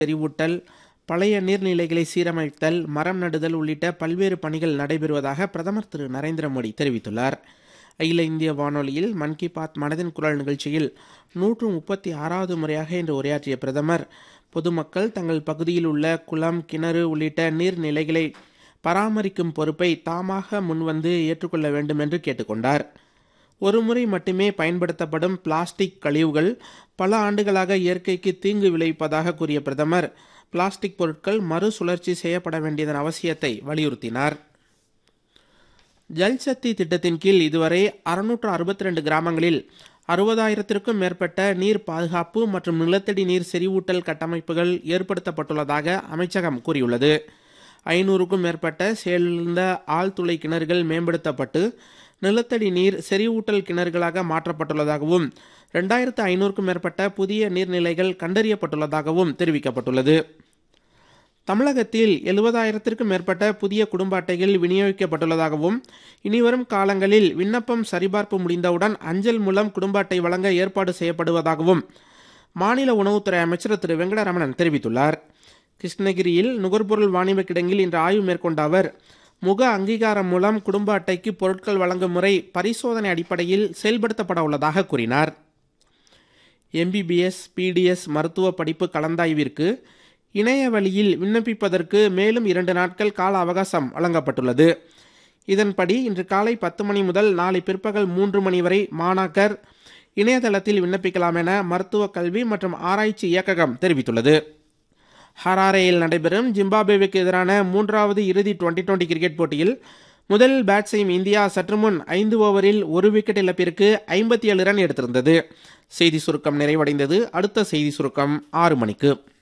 செறிவூட்டல் பழைய நீர்நிலைகளை சீரமைத்தல் மரம் நடுதல் உள்ளிட்ட பல்வேறு பணிகள் நடைபெறுவதாக பிரதமர் திரு நரேந்திர மோடி தெரிவித்துள்ளார் அகில இந்திய வானொலியில் மன் கி பாத் மனதின் குரல் நிகழ்ச்சியில் நூற்று முப்பத்தி ஆறாவது முறையாக இன்று உரையாற்றிய பிரதமர் பொதுமக்கள் தங்கள் பகுதியில் உள்ள குளம் கிணறு உள்ளிட்ட நீர்நிலைகளை பராமரிக்கும் பொறுப்பை தாமாக முன்வந்து ஏற்றுக்கொள்ள வேண்டும் என்று கேட்டுக்கொண்டார் ஒருமுறை மட்டுமே பயன்படுத்தப்படும் பிளாஸ்டிக் கழிவுகள் பல ஆண்டுகளாக இயற்கைக்கு தீங்கு விளைவிப்பதாக கூறிய பிரதமர் பிளாஸ்டிக் பொருட்கள் மறுசுழற்சி செய்யப்பட வேண்டியதன் அவசியத்தை வலியுறுத்தினார் ஜல்சக்தி திட்டத்தின் கீழ் இதுவரை அறுநூற்று அறுபத்தி ரெண்டு கிராமங்களில் அறுபதாயிரத்திற்கும் மேற்பட்ட நீர் பாதுகாப்பு மற்றும் நிலத்தடி நீர் செறிவூட்டல் கட்டமைப்புகள் ஏற்படுத்தப்பட்டுள்ளதாக அமைச்சகம் கூறியுள்ளது ஐநூறுக்கும் மேற்பட்ட செயலிழந்த ஆழ்துளை கிணறுகள் மேம்படுத்தப்பட்டு நிலத்தடி நீர் செறிவூட்டல் கிணறுகளாக மாற்றப்பட்டுள்ளதாகவும் ரெண்டாயிரத்து ஐநூறுக்கும் மேற்பட்ட புதிய நீர்நிலைகள் கண்டறியப்பட்டுள்ளதாகவும் தெரிவிக்கப்பட்டுள்ளது தமிழகத்தில் எழுபதாயிரத்திற்கும் மேற்பட்ட புதிய குடும்ப அட்டைகள் விநியோகிக்கப்பட்டுள்ளதாகவும் இனிவரும் காலங்களில் விண்ணப்பம் சரிபார்ப்பு முடிந்தவுடன் அஞ்சல் மூலம் குடும்ப அட்டை வழங்க ஏற்பாடு செய்யப்படுவதாகவும் மாநில உணவுத்துறை அமைச்சர் திரு வெங்கடரமணன் தெரிவித்துள்ளார் கிருஷ்ணகிரியில் நுகர்பொருள் வாணிப கிடங்கில் இன்று ஆய்வு மேற்கொண்ட அவர் முக அங்கீகாரம் மூலம் குடும்ப அட்டைக்கு பொருட்கள் வழங்கும் முறை பரிசோதனை அடிப்படையில் செயல்படுத்தப்பட உள்ளதாக கூறினார் எம்பிபிஎஸ் பிடிஎஸ் மருத்துவ படிப்பு கலந்தாய்விற்கு இணைய வழியில் விண்ணப்பிப்பதற்கு மேலும் இரண்டு நாட்கள் கால அவகாசம் வழங்கப்பட்டுள்ளது இதன்படி இன்று காலை பத்து மணி முதல் நாளை பிற்பகல் மூன்று மணி வரை மாணாக்கர் இணையதளத்தில் விண்ணப்பிக்கலாம் என மருத்துவ கல்வி மற்றும் ஆராய்ச்சி இயக்ககம் தெரிவித்துள்ளது ஹராரேயில் நடைபெறும் ஜிம்பாப்வேவுக்கு எதிரான மூன்றாவது இறுதி டுவெண்டி டுவெண்டி கிரிக்கெட் போட்டியில் முதலில் பேட் செய்யும் இந்தியா சற்று முன் ஐந்து ஓவரில் ஒரு விக்கெட் இழப்பிற்கு ஐம்பத்தி ஏழு ரன் எடுத்திருந்தது செய்தி சுருக்கம் நிறைவடைந்தது அடுத்த செய்தி சுருக்கம் ஆறு மணிக்கு